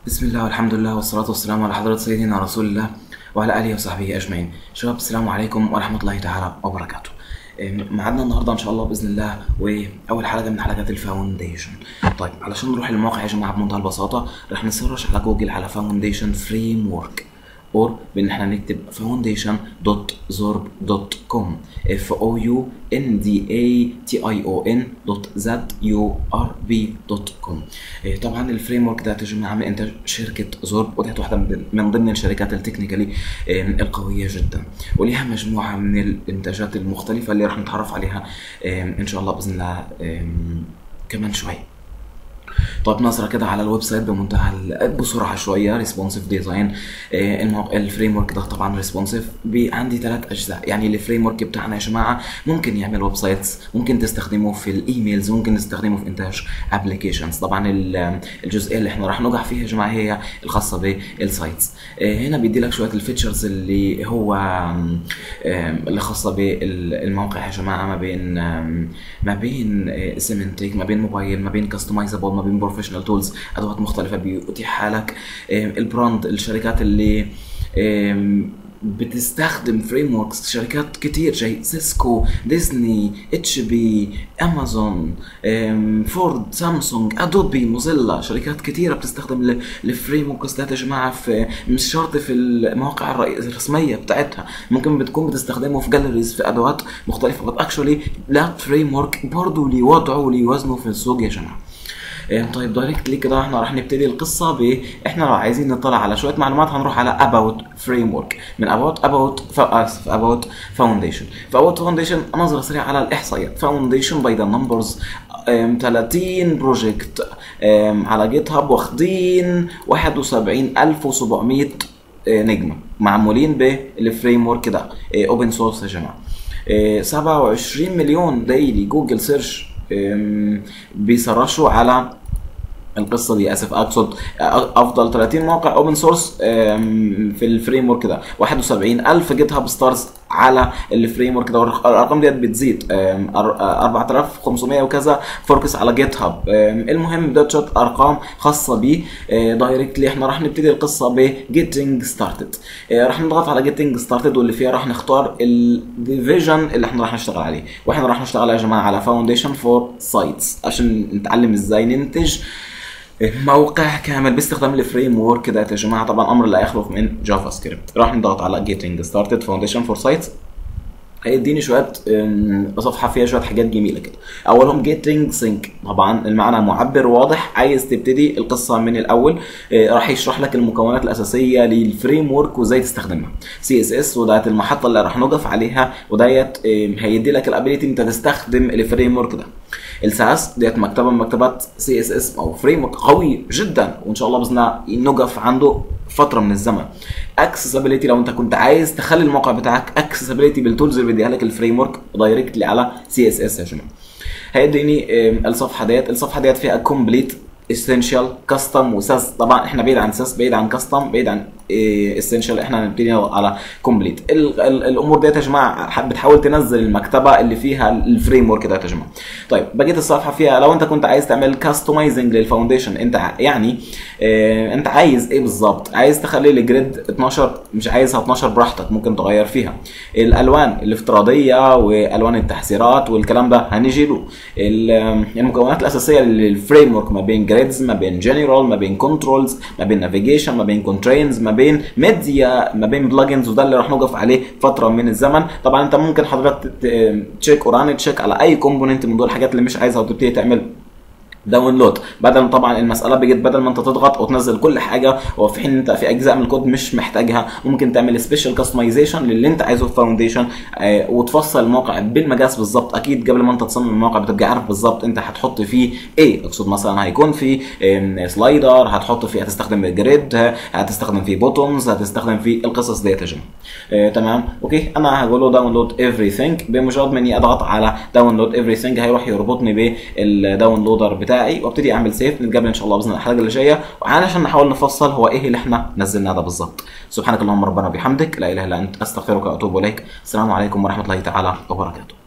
بسم الله والحمد لله والصلاة والسلام على حضرة سيدنا رسول الله وعلى آله وصحبه أجمعين شباب السلام عليكم ورحمة الله تعالى وبركاته إم، معادنا النهارده ان شاء الله باذن الله واول حلقه من حلقات الفاونديشن طيب علشان نروح الموقع يا جماعه بمنتهى البساطه رح نسرش على جوجل على فاونديشن فريم ورك اور بان احنا نكتب foundation.zorb.com f o u n d a t i o n دوت z u r b دوت كوم طبعا الفريم ورك ده يا جماعه من انتاج شركه زورب ودي واحده من- من ضمن الشركات التكنيكالي آم، القويه جدا وليها مجموعه من الانتاجات المختلفه اللي راح نتعرف عليها آم، ان شاء الله باذن الله آم، كمان شوي طيب نظرة كده على الويب سايت بمنتهى ال- بسرعة شوية ريسبونسيف ديزاين الفريم ورك ده طبعا ريسبونسيف عندي ثلاث أجزاء يعني الفريم ورك بتاعنا يا جماعة ممكن يعمل ويب سايتس ممكن تستخدمه في الايميلز ممكن نستخدمه في إنتاج ابلكيشنز طبعا ال- الجزئية اللي احنا راح نقع فيها يا جماعة هي الخاصة بالسايتس هنا بيدي لك شوية الفيتشرز اللي هو آم، آم، اللي خاصة بالموقع يا جماعة ما بين آم، ما بين سيمنتيك ما بين موبايل ما بين كاستمايزابل ما بين بروفيشنال تولز ادوات مختلفه بيتيحها لك آم، البراند الشركات اللي آم، بتستخدم فريم وركس شركات كتير زي سيسكو ديزني اتش بي امازون آم، فورد سامسونج ادوبي موزيلا شركات كتيره بتستخدم الفريم وركس ده يا جماعه في مش شرط في المواقع الرئي- الرسميه بتاعتها ممكن بتكون بتستخدمه في جاليريز في ادوات مختلفه بس اكشولي لا فريم ورك برضه ليه وضعه وليه وزنه في السوق يا جماعه إيه، طيب دايركتلي كده احنا راح نبتدي القصه ب احنا لو عايزين نطلع على شويه معلومات هنروح على about framework من about about ف... اسف about foundation ف about foundation نظره سريعه على الاحصائيات foundation by the numbers ام، 30 بروجكت ام، على جيت هاب واخدين 71700 اه، نجمه معمولين بالفريم ورك ده اوبن سورس يا جماعه اه، 27 مليون دايلي جوجل سيرش ام، بيسرشوا على القصه دي اسف اقصد افضل 30 موقع اوبن سورس في الفريم ورك ده 71000 جيت هاب ستارز على الفريم ورك ده والارقام ديت بتزيد أم، أر- 4500 وكذا فوركس على جيت هاب أم، المهم ده شويه ارقام خاصه بيه دايركتلي احنا راح نبتدي القصه ب جيتنج ستارتد راح نضغط على جيتنج ستارتد واللي فيها راح نختار الديفيجن اللي احنا راح نشتغل عليه واحنا راح نشتغل يا جماعه على فاونديشن فور سايتس عشان نتعلم ازاي ننتج موقع كامل باستخدام الفريم ورك ده يا جماعه طبعا امر لا يخلف من جافا سكريبت راح نضغط على جيتنج ستارتد فاونديشن فور سايتس هيديني شويه أم، صفحه فيها شويه حاجات جميله كده اولهم جيتنج سينك طبعا المعنى معبر واضح عايز تبتدي القصه من الاول آه، راح يشرح لك المكونات الاساسيه للفريم ورك وازاي تستخدمها سي اس اس وديت المحطه اللي راح نقف عليها وديت آم، هيدي لك الابيليتي انت تستخدم الفريم ورك ده الساس ديت مكتبه من مكتبات سي اس اس او فريم ورك قوي جدا وان شاء الله باذن الله نقف عنده فتره من الزمن اكسسبيليتي لو انت كنت عايز تخلي الموقع بتاعك اكسسبيليتي بالتولز اللي بيديها لك الفريم ورك دايركتلي على سي اس اس يا جماعه هيديني آم، الصفحه ديت الصفحه ديت فيها كومبليت اسينشال كاستم وساس طبعا احنا بعيد عن ساس بعيد عن كاستم بعيد عن اسينشال احنا هنبتدي على كومبليت الامور ديت يا جماعه ح- بتحاول تنزل المكتبه اللي فيها الفريم ورك ده يا جماعه طيب بقيت الصفحه فيها لو انت كنت عايز تعمل كاستمايزنج للفاونديشن انت ع- يعني اه انت عايز ايه بالظبط عايز تخلي الجريد 12 مش عايزها 12 براحتك ممكن تغير فيها الالوان الافتراضيه والوان التحذيرات والكلام ده هنيجي له ال- المكونات الاساسيه للفريم ورك ما بين جريدز ما بين جنرال ما بين كنترولز ما بين نافيجيشن ما بين كونترينز ما بين ميديا ما بين بلجنز وده اللي راح نوقف عليه فتره من الزمن طبعا انت ممكن حضرتك ت- تشيك اوران تشيك على اي كومبوننت من دول الحاجات اللي مش عايزها وتبتدي تعمل داونلود بدل طبعا المساله بقت بدل ما انت تضغط او تنزل كل حاجه وفي حين انت في اجزاء من الكود مش محتاجها ممكن تعمل سبيشال كاستمايزيشن للي انت عايزه في فاونديشن آه وتفصل الموقع بالمقاس بالظبط اكيد قبل ما انت تصمم الموقع بتبقى عارف بالظبط انت هتحط فيه ايه اقصد مثلا هيكون في آم، سلايدر هتحط فيه هتستخدم الجريد هتستخدم فيه بوتومز هتستخدم فيه القصص ديت يا جماعه آه تمام اوكي انا هقول له داونلود everything بمجرد مني اضغط على داونلود everything هيروح يربطني بالداونلودر بتاعي وابتدي اعمل سيف نتقابل ان شاء الله باذن الله الحلقه اللي جايه وعلشان نحاول نفصل هو ايه اللي احنا نزلناه ده بالظبط سبحانك اللهم ربنا وبحمدك لا اله الا انت استغفرك واتوب اليك السلام عليكم ورحمه الله تعالى وبركاته